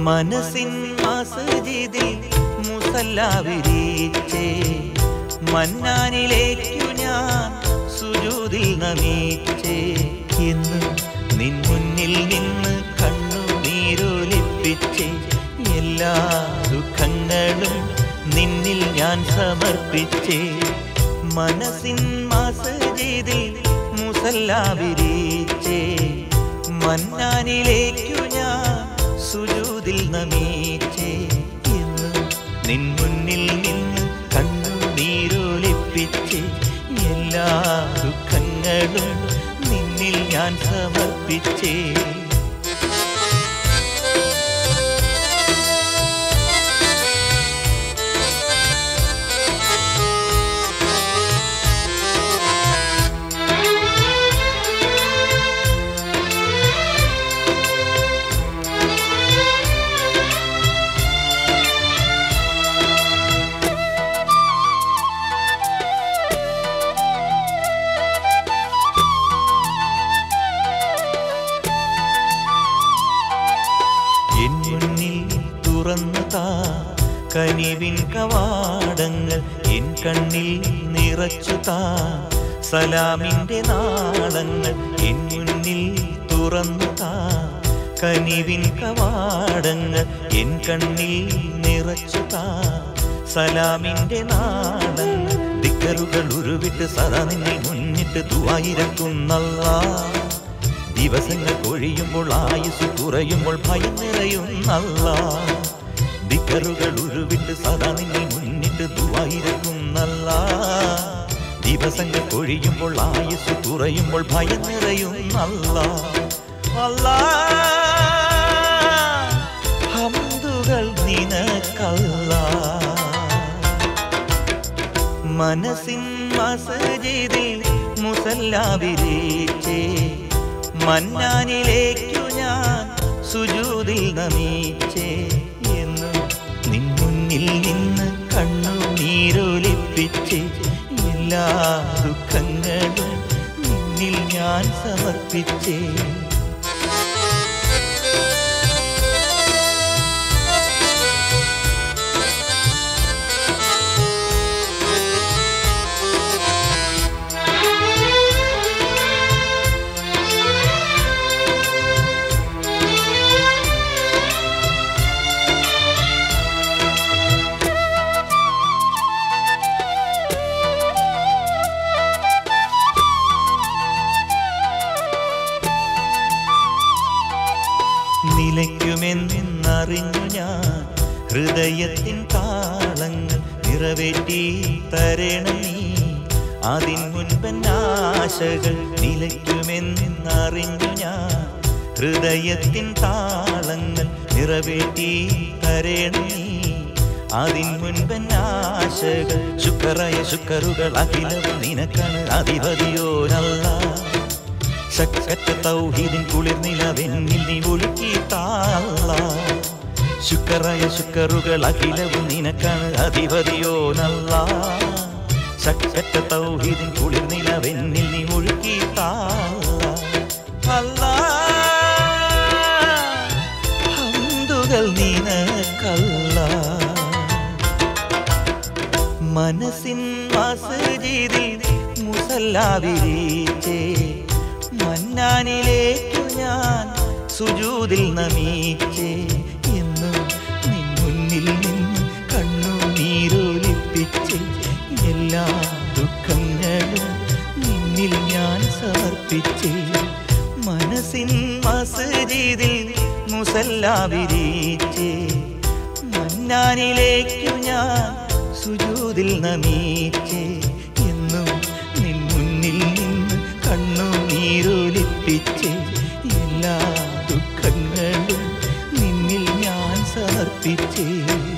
മനസ്സിൻ മസജിദിൽ മുസല്ല വിരിച്ചേ മന്നാനിലേക്കു ഞാൻ സുജൂതിൽ നമിച്ചേ ഇന്ന് നിൻ മുന്നിൽ നിന്ന് കണ്ണുനീരൊലിപ്പിച്ചേ എല്ലാ ദുഃഖങ്ങളും നിന്നിൽ ഞാൻ സമർപ്പിച്ചേ മനസ്സിൻ മസജിദിൽ മുസല്ല വിരിച്ചേ മന്നാനിലേക്കു ഞാൻ സുജൂതിൽ നമീച്ചേ ഇന്ന് നിൻ മുന്നിൽ നിന്ന് കണ്ണുനീരൊലിപ്പിച്ച് എല്ലാ ദുഃഖങ്ങളും നിന്നിൽ ഞാൻ സമർപ്പിച്ചേ എൻ മുന്നിൽ തുറന്നു താ കനിവിൻ കവാടങ്ങൾ എൻ കണ്ണിൽ നിറച്ചു താ സലാമിന്റെ നാളങ്ങൾ എൻ മുന്നിൽ തുറന്നു താ കനിവിൻ കവാടങ്ങൾ എൻ കണ്ണിൽ നിറച്ചു താ സലാമിന്റെ നാളങ്ങൾ ദിക്കറുകൾ ഉരുവിട്ട് സദാ നിന്നെ മുന്നിട്ട് തുവായിരക്കുന്നല്ലാ ദിവസങ്ങൾ കൊഴിയുമ്പോൾ ആയുസ് കുറയുമ്പോൾ ഭയം നിറയുന്നല്ല ദിക്കറുകൾ ഉരുവിട്ട് സദാ നിന്നെ മുന്നിട്ട് ദുവായിരിക്കുന്നല്ല ദിവസങ്ങൾ കൊഴിയുമ്പോൾ ആയുസ് കുറയുമ്പോൾ ഭയം നിറയുന്നല്ല അല്ലാ ഹംദുകൾ നിനക്കല്ല മനസ്സിൻ മസജിദിൽ മുസല്ല വിരിച്ചേ മന്നാനിലേക്കു ഞാൻ സുജൂതിൽ നമിച്ചേ എന്ന് നിൻ മുന്നിൽ നിന്ന് കണ്ണുനീരൊലിപ്പിച്ച് എല്ലാ ദുഃഖങ്ങളും നിന്നിൽ ഞാൻ സമർപ്പിച്ചേ നിലയ്ക്കുമെന്നറിഞ്ഞു ഞാൻ ഹൃദയത്തിൻ താളങ്ങൾ നിറവേറ്റി തരണം നീ അതിൻ മുൻപൻ ആശകൾ നിലയ്ക്കുമെന്നറിഞ്ഞു ഞാൻ ഹൃദയത്തിൻ താളങ്ങൾ നിറവേറ്റി തരണം നീ അതിൻ മുൻപൻ ആശകൾ ശുക്രായ ശുക്രുകൾ അഖിലവും നിനക്കാണ് അധിപതിയോരല്ല ശക്കറ്റ തൗഹീദിൻ കുളിർനിലവെന്നിൽ നീ ഒഴുക്കി താള ശുക്രായ ശുക്രുകൾ അഖിലവും നിനക്കാണ് അധിപതിയോ നല്ല ശക്കറ്റ തൗഹീദിൻ കുളിർനിലവെന്നിൽ നീ ഒഴുക്കി താള അല്ലാ ഹന്തുകൾ നിനക്കല്ല മനസ്സിൻ മസജിദിൽ മുസല്ല വിരിച്ചേ മന്നാനിലേക്കു ഞാൻ സുജൂതിൽ നമിച്ചേ എന്നും നിൻ മുന്നിൽ നിന്ന് കണ്ണുനീരൊലിപ്പിച്ച് എല്ലാ ദുഃഖങ്ങളും നിന്നിൽ ഞാൻ സമർപ്പിച്ചേ മനസ്സിൻ മസജിദിൽ മുസല്ല വിരിച്ചേ മന്നാനിലേക്കു ഞാൻ സുജൂതിൽ നമിച്ചേ എന്നും നിൻ മുന്നിൽ നിന്ന് കണ്ണുനീരൊലിപ്പിച്ച് എല്ലാ ദുഃഖങ്ങളും നിന്നിൽ ഞാൻ സമർപ്പിച്ചേ